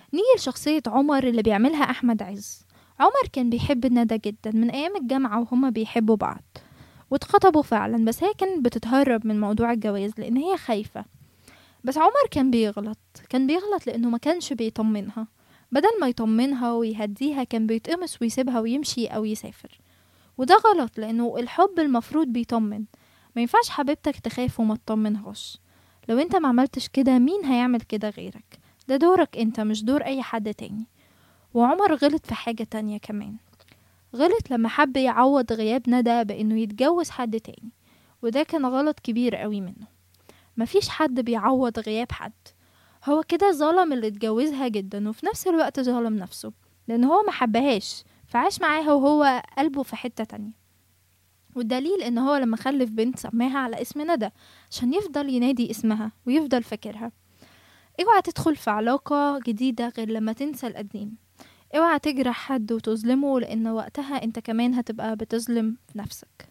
نيجي لشخصية عمر اللي بيعملها أحمد عز عمر كان بيحب ندى جدا من أيام الجامعة وهما بيحبوا بعض واتخطبوا فعلا بس هي كانت بتتهرب من موضوع الجواز لأن هي خايفة بس عمر كان بيغلط كان بيغلط لأنه ما كانش بيطمنها بدل ما يطمنها ويهديها كان بيتقمص ويسيبها ويمشي أو يسافر وده غلط لأنه الحب المفروض بيطمن ما ينفعش حبيبتك تخاف وما تطمنهاش لو انت ما عملتش كده مين هيعمل كده غيرك ده دورك انت مش دور اي حد تاني وعمر غلط في حاجة تانية كمان غلط لما حب يعوض غياب ندى بانه يتجوز حد تاني وده كان غلط كبير قوي منه مفيش حد بيعوض غياب حد هو كده ظلم اللي اتجوزها جدا وفي نفس الوقت ظلم نفسه لان هو ما حبهاش فعاش معاها وهو قلبه في حتة تانية والدليل ان هو لما خلف بنت سماها على اسم ندى عشان يفضل ينادي اسمها ويفضل فاكرها اوعى تدخل في علاقة جديدة غير لما تنسى القديم اوعى تجرح حد وتظلمه لان وقتها انت كمان هتبقى بتظلم نفسك